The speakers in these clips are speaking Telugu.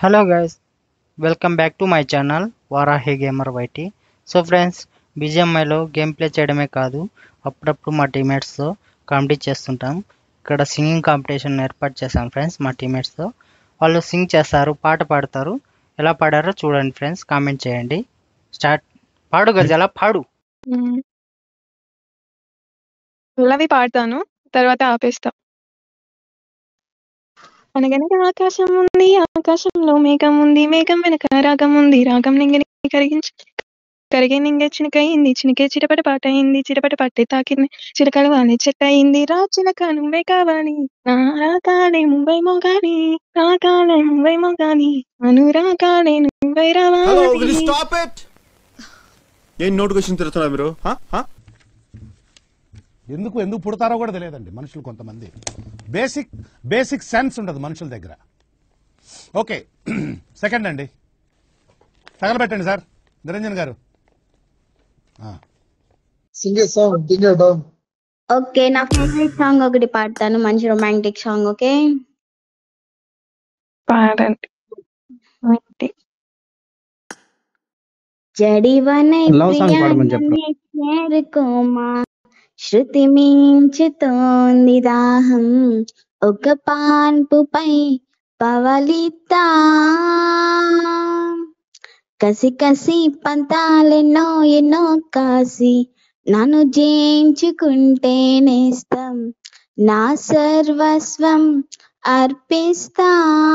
Hello guys welcome back to my channel Varahi gamer YT so friends బీజిఎంఐలో గేమ్ ప్లే చేయడమే కాదు అప్పుడప్పుడు మా టీమేట్స్తో కామెడీ చేస్తుంటాం ఇక్కడ సింగింగ్ కాంపిటీషన్ ఏర్పాటు చేశాం ఫ్రెండ్స్ మా టీమేట్స్తో వాళ్ళు సింగ్ చేస్తారు పాట పాడతారు ఎలా పాడారో చూడండి ఫ్రెండ్స్ కామెంట్ చేయండి స్టార్ట్ పాడు గజల పాడు మ్మ్. పల్లవి పాడతాను తర్వాత ఆపేస్తా అనగనగా ఆకాశం ఉంది ఆకాశంలో మేఘం ఉంది మేఘం వెనక రాగం ఉంది రాగం నింగిని కరిగించి కరిగే నింగే చినకయింది చినికే చిటపట పాట అయింది చిటపట పట్టే తాకింది చిరకలు వాణి చెట్ట అయింది రా చిలక నువ్వే కావాలి నా రాగాలే ముంబై మొగాని రాగాలే ముంబై మొగాని అనురాగాలే నువ్వై హలో విల్ రావాలి స్టాప్ ఇట్ ఏం నోటిఫికేషన్ తిరుగుతున్నారు మీరు హ? హ? ఎందుకు ఎందుకు పుడతారో కూడా తెలియదండి మనుషులు కొంతమంది బేసిక్ బేసిక్ సెన్స్ ఉండదు మనుషుల దగ్గర ఓకే సెకండ్ అండి తగలబెట్టండి సార్ నిరంజన్ గారు ఆ, Sing a song, sing it down. Okay నా ఫేవరెట్ సాంగ్ ఒకటి పాడతాను మంచి రొమాంటిక్ సాంగ్ ఓకే పాడండి ఏంటి? జడివనై Love song పాడమని చెప్పు. ప్రియాన్ని చేరుకోమా శృతి మించుతోంది దాహం ఒక పాన్పుపై పవలిద్దా కసి కసి పంతాలెన్నో ఎన్నో కాసి నన్ను జయించుకుంటే నేస్తం నా సర్వస్వం అర్పిస్తా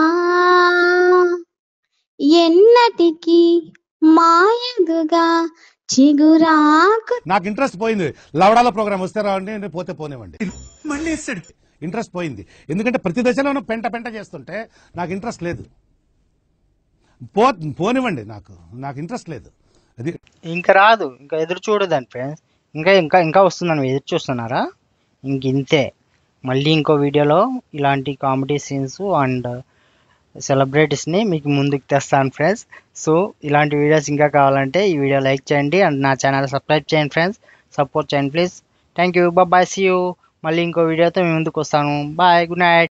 ఎన్నటికి మాయగుగా చిగురాకు నాకు ఇంట్రెస్ట్ పోయింది లవడాల ప్రోగ్రామ్ వస్తే రావండి నేను పోతే పోనివ్వండి మళ్ళీ వేస్తాడు ఇంట్రెస్ట్ పోయింది ఎందుకంటే ప్రతి దశలోనూ పెంట పెంట చేస్తుంటే నాకు ఇంట్రెస్ట్ లేదు పో పోనివ్వండి నాకు నాకు ఇంట్రెస్ట్ లేదు అది ఇంకా రాదు ఇంకా ఎదురు చూడదండి ఫ్రెండ్స్ ఇంకా ఇంకా ఇంకా వస్తుందని ఎదురు చూస్తున్నారా ఇంక ఇంతే మళ్ళీ ఇంకో వీడియోలో ఇలాంటి కామెడీ సీన్స్ అండ్ సెలబ్రిటీస్ని మీకు ముందుకు తెస్తాను ఫ్రెండ్స్ సో ఇలాంటి వీడియోస్ ఇంకా కావాలంటే ఈ వీడియో లైక్ చేయండి అండ్ నా ఛానల్ సబ్స్క్రైబ్ చేయండి ఫ్రెండ్స్ సపోర్ట్ చేయండి please thank you bye see you మళ్ళీ ఇంకో వీడియోతో మీ ముందుకు వస్తాను బాయ్ గుడ్ నైట్